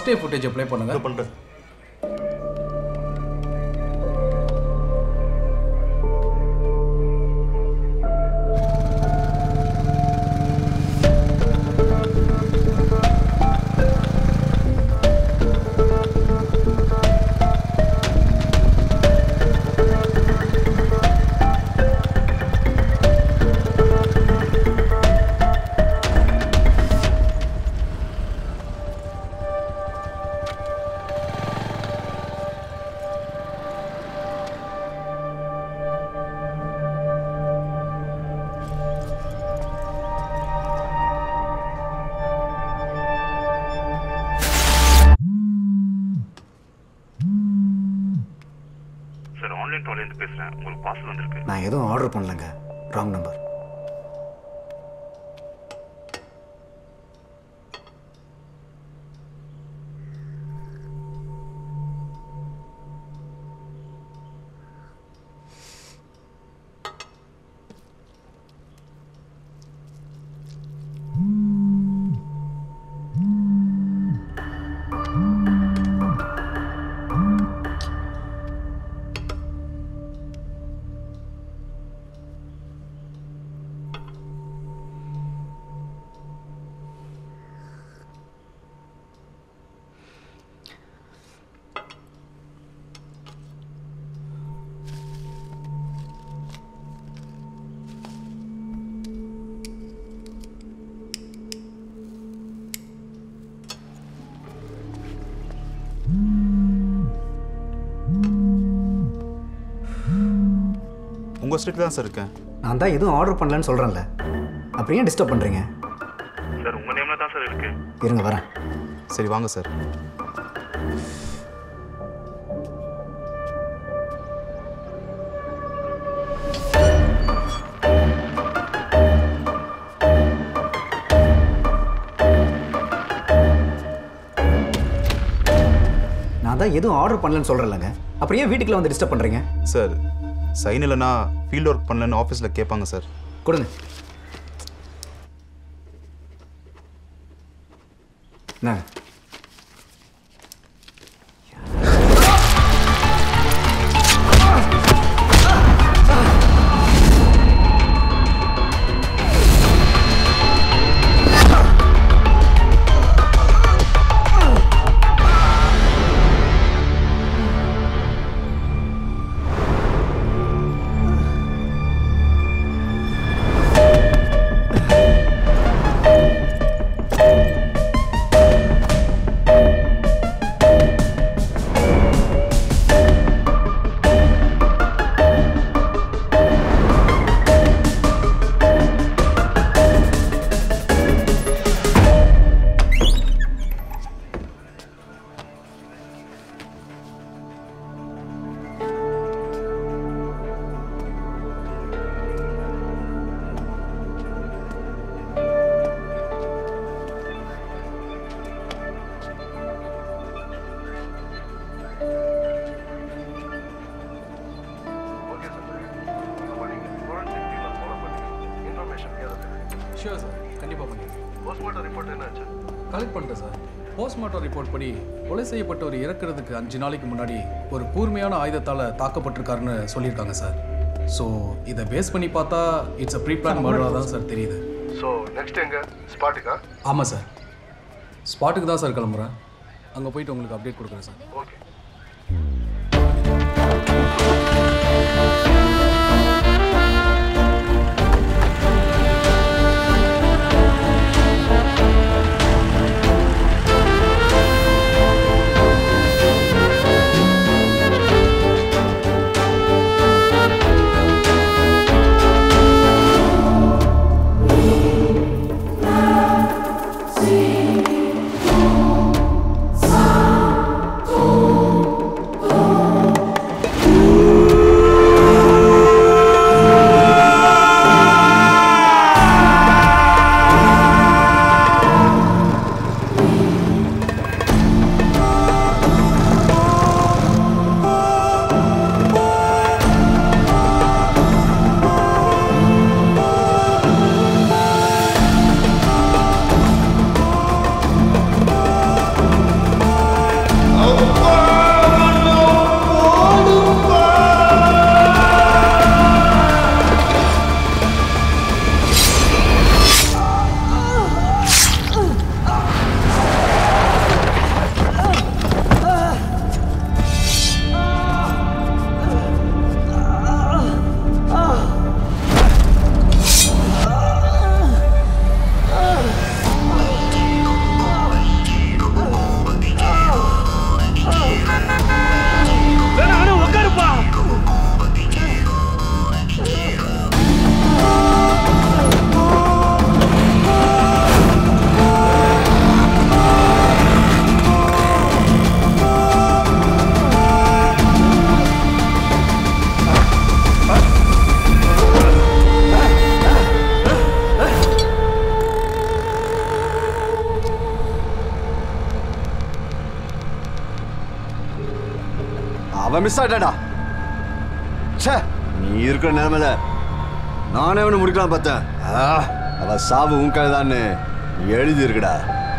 first day footage play பண்ணுங்க பண்ணுறேன் sir online ட்ராலேருந்து பேசுகிறேன் உங்களுக்கு பார்சல் வந்திருக்கு நான் எதுவும் ஆர்டர் பண்ணலங்க ராங் நம்பர் உங்கள் ஸ்ட்ரீட் தான் சார் இருக்கேன் நான் தான் எதுவும் ஆர்டர் பண்ணலன்னு சொல்கிறேன்ல அப்புறம் ஏன் டிஸ்டர்ப் பண்ணுறீங்க சார் உங்கள் நேமில் தான் சார் இருக்கு இருங்க வரேன் சரி வாங்க சார் நான் தான் எதுவும் ஆர்டர் பண்ணலன்னு சொல்கிறேன்லங்க அப்புறம் ஏன் வீட்டுக்குள்ள வந்து டிஸ்டர்ப் பண்ணுறீங்க சார் சைன் இல்லைன்னா ஃபீல்ட் ஒர்க் பண்ணலன்னு ஆஃபீஸில் கேட்பாங்க சார் கொடுங்க இந்தாங்க ஷியோர் சார் கண்டிப்பாக பண்ணிடுறேன் போஸ்ட்மார்ட்டம் ரிப்போர்ட் என்னாச்சு கலெக்ட் பண்ணிட்டேன் சார் போஸ்ட்மார்ட்டம் ரிப்போர்ட் படி கொலை செய்யப்பட்டவர் இறக்குறதுக்கு அஞ்சு நாளைக்கு முன்னாடி ஒரு கூர்மையான ஆயுதத்தால் தாக்கப்பட்டிருக்காருன்னு சொல்லியிருக்காங்க சார் ஸோ இதை பேஸ் பண்ணி பார்த்தா இட்ஸ் அ ப்ரீ பிளான் மர்டராக தான் சார் தெரியுது ஸோ நெக்ஸ்ட் எங்க ஸ்பாட்டுக்கா ஆமாம் சார் ஸ்பாட்டுக்கு தான் சார் கிளம்புறேன் அங்கே போயிட்டு உங்களுக்கு அப்டேட் கொடுக்குறேன் சார் ஓகே Sa அவன் மிஸ் ஆயிட்டாடா ச்சே நீ இருக்கிற நிலைமையில நானே அவனை முடிக்கலாம் பார்த்தேன் ஆ, அவ சாவு உன் கைதான்னு எழுதி இருக்குடா